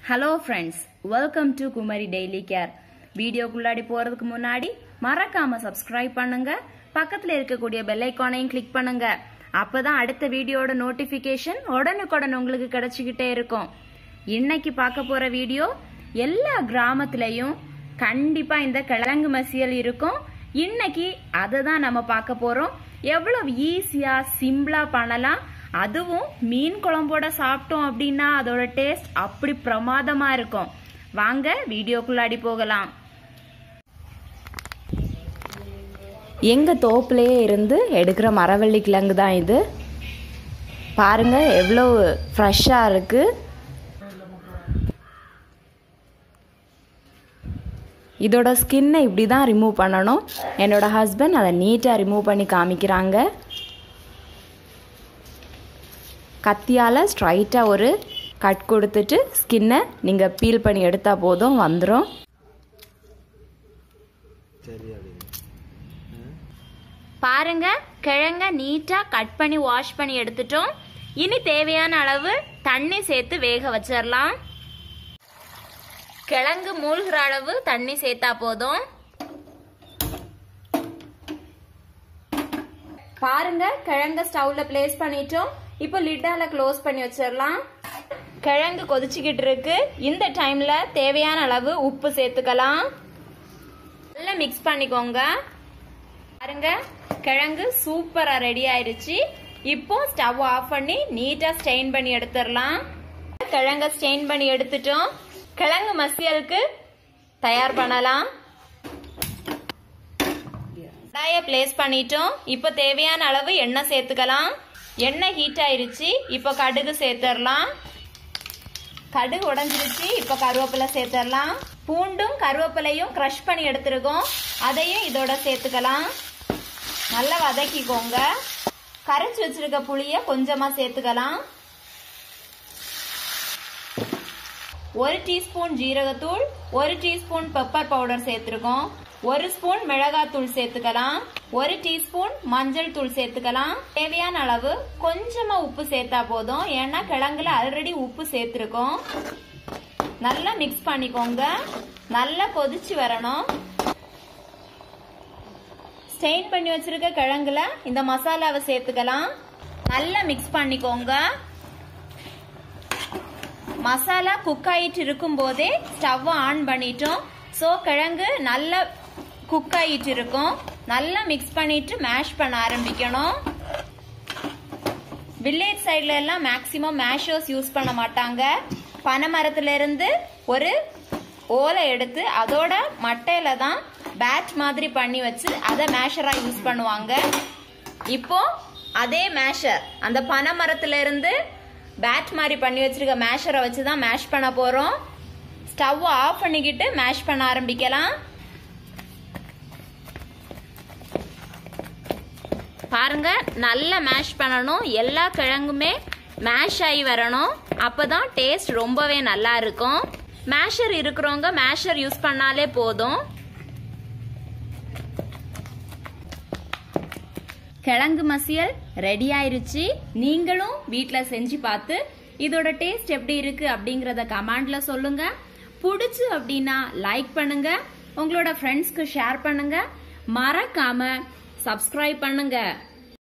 hello friends welcome to Kumari daily care வீடியோக்குள்ளாடி போறதுக்கு முன்னாடி மறக்காம சப்ஸ்கிரைப் பண்ணுங்க பக்கத்துல இருக்கக்கூடிய பெல் ஐக்கானையும் கிளிக் பண்ணுங்க அப்பதான் அடுத்த வீடியோட நோட்டிபிகேஷன் உடனுக்குடன் உங்களுக்கு கிடைச்சிக்கிட்டே இருக்கும் இன்னைக்கு பார்க்க போற வீடியோ எல்லா கிராமத்திலையும் கண்டிப்பா இந்த கிழங்கு மசியல் இருக்கும் இன்னைக்கு அதை தான் நம்ம பார்க்க போறோம் எவ்வளவு ஈஸியா சிம்பிளா பண்ணலாம் அதுவும் மீன் குழம்போட சாப்பிட்டோம் அப்படின்னா அதோட டேஸ்ட் அப்படி பிரமாதமா இருக்கும் வாங்க வீடியோக்குள்ளாடி போகலாம் எங்க தோப்புலயே இருந்து எடுக்கிற மரவள்ளி கிழங்கு தான் இது பாருங்க எவ்வளோ ஃப்ரெஷ்ஷாக இருக்கு இதோட ஸ்கின்னை இப்படி தான் ரிமூவ் பண்ணணும் என்னோட ஹஸ்பண்ட் அதை நீட்டாக ரிமூவ் பண்ணி காமிக்கிறாங்க கத்தியால் ஸ்ட்ரைட்டாக ஒரு கட் கொடுத்துட்டு ஸ்கின்னை நீங்கள் பீல் பண்ணி எடுத்தால் போதும் வந்துடும் சரி அப்படின்னு பாருங்க கிழங்க நீட்டாக கட் பண்ணி வாஷ் பண்ணி எடுத்துட்டோம் இனி தேவையான அளவு தண்ணி சேர்த்து வேக வச்சிடலாம் கிழங்கு மூழ்கிற அளவு தண்ணி சேர்த்தா போதும் பாருங்க கிழங்க ஸ்டவ்ல பிளேஸ் பண்ணிட்டோம் இப்போ லிட்டால க்ளோஸ் பண்ணி வச்சிடலாம் கிழங்கு கொதிச்சுக்கிட்டு இருக்கு இந்த டைம்ல தேவையான அளவு உப்பு சேர்த்துக்கலாம் நல்லா மிக்ஸ் பண்ணிக்கோங்க பாருங்க கிழங்கு சூப்பரா ரெடி ஆயிருச்சு இப்போ ஸ்டவ் ஆஃப் பண்ணி நீட்டா ஸ்டெயின் பண்ணி எடுத்துடலாம் கிழங்க ஸ்டெயின் பண்ணி எடுத்துட்டோம் கிழங்கு மசியலுக்கு தயார் பண்ணலாம் கடாய பிளேஸ் பண்ணிட்டோம் இப்போ தேவையான அளவு எண்ணெய் சேர்த்துக்கலாம் எண்ணெய் ஹீட் ஆயிருச்சு இப்போ கடுகு சேர்த்துடலாம் கடுகு உடஞ்சிருச்சு இப்போ கருவேப்பிலை சேர்த்துடலாம் பூண்டும் கருவேப்பிலையும் க்ரஷ் பண்ணி எடுத்துருக்கோம் அதையும் இதோட சேர்த்துக்கலாம் நல்லா வதக்கிக்கோங்க கரைச்சி வச்சிருக்க புளிய கொஞ்சமா சேர்த்துக்கலாம் ஒரு டீஸ்பூன் ஜீரகத்தூள் ஒரு டீஸ்பூன் பெப்பர் பவுடர் சேர்த்துருக்கோம் ஒரு ஸ்பூன் மிளகாத்தூள் சேர்த்துக்கலாம் ஒரு டீஸ்பூன் மஞ்சள் தூள் சேர்த்துக்கலாம் தேவையான அளவு கொஞ்சமா உப்பு சேர்த்தா போதும் ஏன்னா கிழங்குல ஆல்ரெடி உப்பு சேர்த்துருக்கோம் நல்லா மிக்ஸ் பண்ணிக்கோங்க நல்லா கொதிச்சு வரணும் ஸ்டெயின் பண்ணி வச்சிருக்க கிழங்குல இந்த மசாலாவை சேர்த்துக்கலாம் நல்லா மிக்ஸ் பண்ணிக்கோங்க மசாலா குக் ஆயிட்டு இருக்கும் போதே ஸ்டவ் ஆன் பண்ணிட்டோம் ஸோ கிழங்கு நல்லா குக் ஆயிட்டு இருக்கும் நல்லா மிக்ஸ் பண்ணிட்டு மேஷ் பண்ண ஆரம்பிக்கணும் வில்லேஜ் சைட்ல எல்லாம் மேக்சிமம் மேஷர்ஸ் யூஸ் பண்ண மாட்டாங்க பனை மரத்துல இருந்து ஒரு ஓலை எடுத்து அதோட மட்டையில தான் பேட் மாதிரி பண்ணி வச்சு அதை மேஷரா யூஸ் பண்ணுவாங்க இப்போ அதே மேஷர் அந்த பனை மரத்துல இருந்து பேட் மாதிரி பண்ணி வச்சிருக்க மேஷரை வச்சு தான் மேஷ் பண்ண போறோம் ஸ்டவ் ஆஃப் பண்ணிக்கிட்டு மேஷ் பண்ண ஆரம்பிக்கலாம் பாருங்க நல்லா மேஷ் பண்ணணும் எல்லா கிழங்குமே மேஷ் ஆகி வரணும் அப்பதான் டேஸ்ட் ரொம்பவே நல்லா இருக்கும் மேஷர் இருக்கிறவங்க மேஷர் யூஸ் பண்ணாலே போதும் கிழங்கு மசியல் ரெடி ஆயிருச்சு நீங்களும் வீட்டில் செஞ்சு பார்த்து இதோட டேஸ்ட் எப்படி இருக்கு அப்படிங்கறத கமெண்ட்ல சொல்லுங்க பிடிச்சு அப்படின்னா லைக் பண்ணுங்க உங்களோட ஃப்ரெண்ட்ஸ்க்கு ஷேர் பண்ணுங்க மறக்காம சப்ஸ்கிரைப் பண்ணுங்க